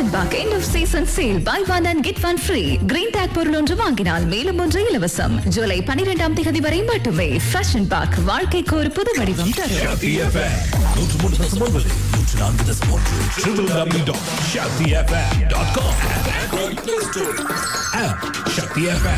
Fashion Bug end of season sale buy one and get one free green tag பொருள் ஒன்று வாங்கினால் மேலும் ஒன்று இலவசம் ஜூலை பனிரெண்டாம் தேதி வரை மட்டுமே ஃபேஷன் பாக் வாழ்க்கைக்கு ஒரு புது வடிவம் தரும் Shakti FM. நூற்று மூன்று தசம் ஒன்பது நூற்று நான்கு தசம் ஒன்று www.shaktifm.com App Shakti FM.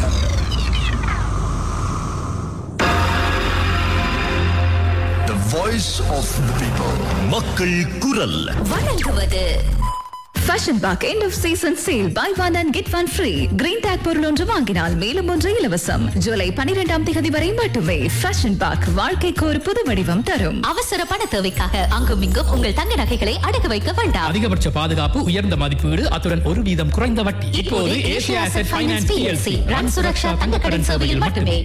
The voice of the people. மக்கள் குரல் வழங்குவது Fashion Bug end of season sale buy one and get one free green tag பொருள் ஒன்று வாங்கினால் மேலும் ஒன்று இலவசம் ஜூலை பனிரெண்டாம் தேதி வரை மட்டுமே ஃபேஷன் பாக் வாழ்க்கைக்கு ஒரு புது வடிவம் தரும் அவசர பண தேவைக்காக அங்கும் இங்கும் உங்கள் தங்க நகைகளை அடகு வைக்க வேண்டாம் அதிகபட்ச பாதுகாப்பு உயர்ந்த மதிப்பீடு அத்துடன் ஒரு வீதம் குறைந்த வட்டி இப்போது Asia Asset Finance PLC Ran Suraksha தங்க கடன் சேவையில் மட்டுமே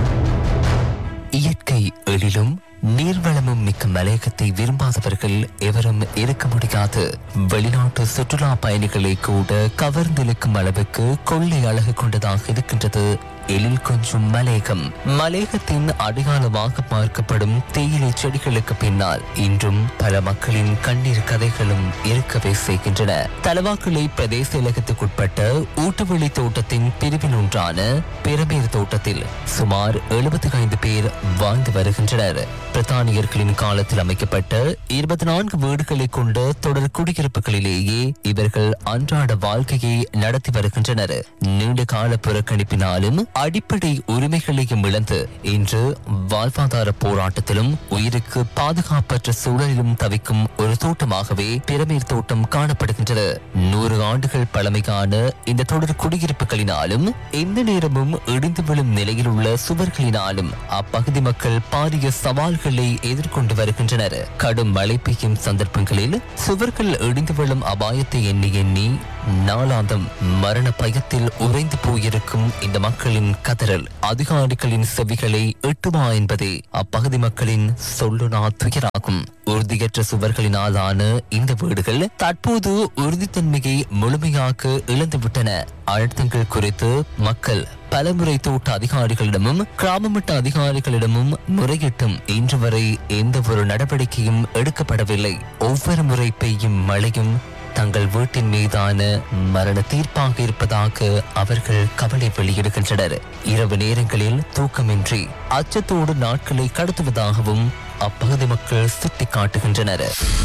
இயற்கை எழிலும் நீர்வளமும் மிக்க மலையகத்தை விரும்பாதவர்கள் எவரும் இருக்க முடியாது வெளிநாட்டு சுற்றுலா பயணிகளை கூட கவர்ந்திழுக்கும் அளவுக்கு கொள்ளை அழகு கொண்டதாக இருக்கின்றது எழில் கொஞ்சம் மலையகம் மலையகத்தின் அடையாளமாக பார்க்கப்படும் தேயிலை செடிகளுக்கு பின்னால் இன்றும் பல மக்களின் கண்ணீர் கதைகளும் இருக்கவே செய்கின்றன தலவாக்கலை பிரதேச இலகத்துக்குட்பட்ட ஊட்டுவெளி தோட்டத்தின் பிரிவில் ஒன்றான பிரமேர் தோட்டத்தில் சுமார் எழுபத்தி ஐந்து பேர் வாழ்ந்து வருகின்றனர் பிரித்தானியர்களின் காலத்தில் அமைக்கப்பட்ட இருபத்தி நான்கு வீடுகளை கொண்ட தொடர் குடியிருப்புகளிலேயே இவர்கள் அன்றாட வாழ்க்கையை நடத்தி வருகின்றனர் நீண்ட கால புறக்கணிப்பினாலும் அடிப்படை உரிமைகளையும் இழந்து இன்று வாழ்வாதார போராட்டத்திலும் உயிருக்கு பாதுகாப்பற்ற சூழலிலும் தவிக்கும் ஒரு தோட்டமாகவே பிரமேர் தோட்டம் காணப்படுகின்றது நூறு ஆண்டுகள் பழமையான இந்த தொடர் குடியிருப்புகளினாலும் எந்த நேரமும் இடிந்து விழும் நிலையில் உள்ள சுவர்களினாலும் அப்பகுதி மக்கள் பாரிய சவால்களை எதிர்கொண்டு வருகின்றனர் கடும் மழை பெய்யும் சந்தர்ப்பங்களில் சுவர்கள் இடிந்து விழும் அபாயத்தை எண்ணி எண்ணி நாளாந்தம் மரண பயத்தில் உறைந்து போயிருக்கும் இந்த மக்களின் கதறல் அதிகாரிகளின் செவிகளை எட்டுமா என்பதே அப்பகுதி மக்களின் சொல்லுனா துயராகும் உறுதியற்ற சுவர்களினாலான இந்த வீடுகள் தற்போது உறுதித்தன்மையை முழுமையாக இழந்துவிட்டன அழுத்தங்கள் குறித்து மக்கள் பலமுறை தோட்ட அதிகாரிகளிடமும் கிராமமட்ட அதிகாரிகளிடமும் முறையிட்டும் இன்று வரை எந்த ஒரு நடவடிக்கையும் எடுக்கப்படவில்லை ஒவ்வொரு முறை பெய்யும் மழையும் தங்கள் வீட்டின் மீதான மரண தீர்ப்பாக இருப்பதாக அவர்கள் கவலை வெளியிடுகின்றனர் இரவு நேரங்களில் தூக்கமின்றி அச்சத்தோடு நாட்களை கடத்துவதாகவும் அப்பகுதி மக்கள் சுட்டிக்காட்டுகின்றனர்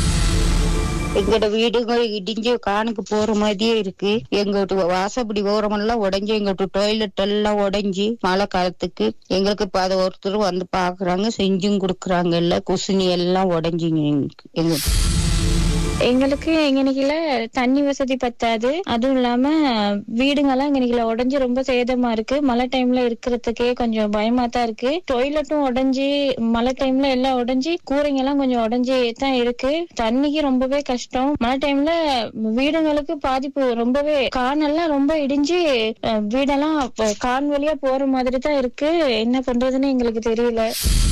எங்களோட வீடுங்க இடிஞ்சு காணுக்கு போற மாதிரியே இருக்கு எங்க வாசப்படி ஓரமெல்லாம் உடைஞ்சு எங்க டாய்லெட் எல்லாம் உடைஞ்சு மழை காலத்துக்கு எங்களுக்கு இப்ப அதை ஒருத்தர் வந்து பாக்குறாங்க செஞ்சும் கொடுக்குறாங்க இல்ல குசினி எல்லாம் உடைஞ்சுங்க எங்களுக்கு எங்க எங்களுக்கு எங்கனிக்கல தண்ணி வசதி பத்தாது அதுவும் இல்லாம வீடுங்கெல்லாம் எங்கனிக்கல உடைஞ்சு ரொம்ப சேதமா இருக்கு மழை டைம்ல இருக்கிறதுக்கே கொஞ்சம் பயமா தான் இருக்கு டொய்லெட்டும் உடைஞ்சு மழை டைம்ல எல்லாம் உடைஞ்சு கூரைங்க எல்லாம் கொஞ்சம் உடைஞ்சு தான் இருக்கு தண்ணிக்கு ரொம்பவே கஷ்டம் மழை டைம்ல வீடுங்களுக்கு பாதிப்பு ரொம்பவே கானெல்லாம் ரொம்ப இடிஞ்சு அஹ், வீடெல்லாம் அப்ப கான் வழியா போற மாதிரி தான் இருக்கு என்ன பண்றதுன்னு எங்களுக்கு தெரியல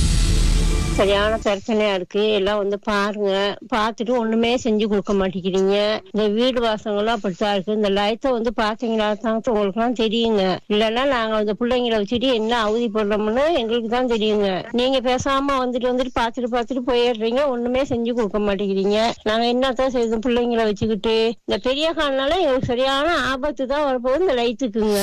சரியான பிரச்சனையா இருக்கு எல்லாம் வந்து பாருங்க பார்த்துட்டு ஒண்ணுமே செஞ்சு கொடுக்க மாட்டேங்கிறீங்க இந்த வீடு வாசங்களும் அப்படித்தான் இருக்கு இந்த லைட்டை வந்து பாத்தீங்களா தான் உங்களுக்கு எல்லாம் தெரியுங்க இல்லைன்னா நாங்க அந்த பிள்ளைங்களை வச்சுட்டு என்ன அவதி பண்றோம்னு எங்களுக்கு தான் தெரியுங்க நீங்க பேசாம வந்துட்டு வந்துட்டு பார்த்துட்டு பார்த்துட்டு போயிடுறீங்க ஒண்ணுமே செஞ்சு கொடுக்க மாட்டேங்கிறீங்க நாங்க என்னத்தான் செய்யணும் பிள்ளைங்களை வச்சுக்கிட்டு இந்த பெரிய காலனால எங்களுக்கு சரியான ஆபத்து தான் வரப்போகுது இந்த லைட்டுக்குங்க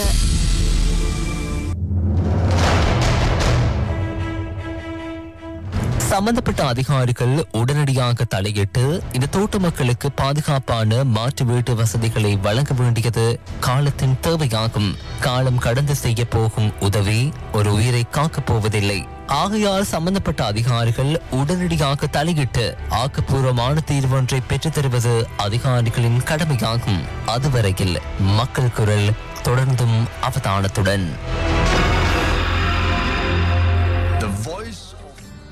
சம்பந்தப்பட்ட அதிகாரிகள் உடனடியாக தலையிட்டு இந்த தோட்ட மக்களுக்கு பாதுகாப்பான மாற்று வீட்டு வசதிகளை வழங்க வேண்டியது காலத்தின் தேவையாகும் காலம் கடந்து செய்ய போகும் உதவி ஒரு உயிரை காக்கப் போவதில்லை ஆகையால் சம்பந்தப்பட்ட அதிகாரிகள் உடனடியாக தலையிட்டு ஆக்கப்பூர்வமான தீர்வொன்றை பெற்றுத் தருவது அதிகாரிகளின் கடமையாகும் அதுவரையில் மக்கள் குரல் தொடர்ந்தும் அவதானத்துடன்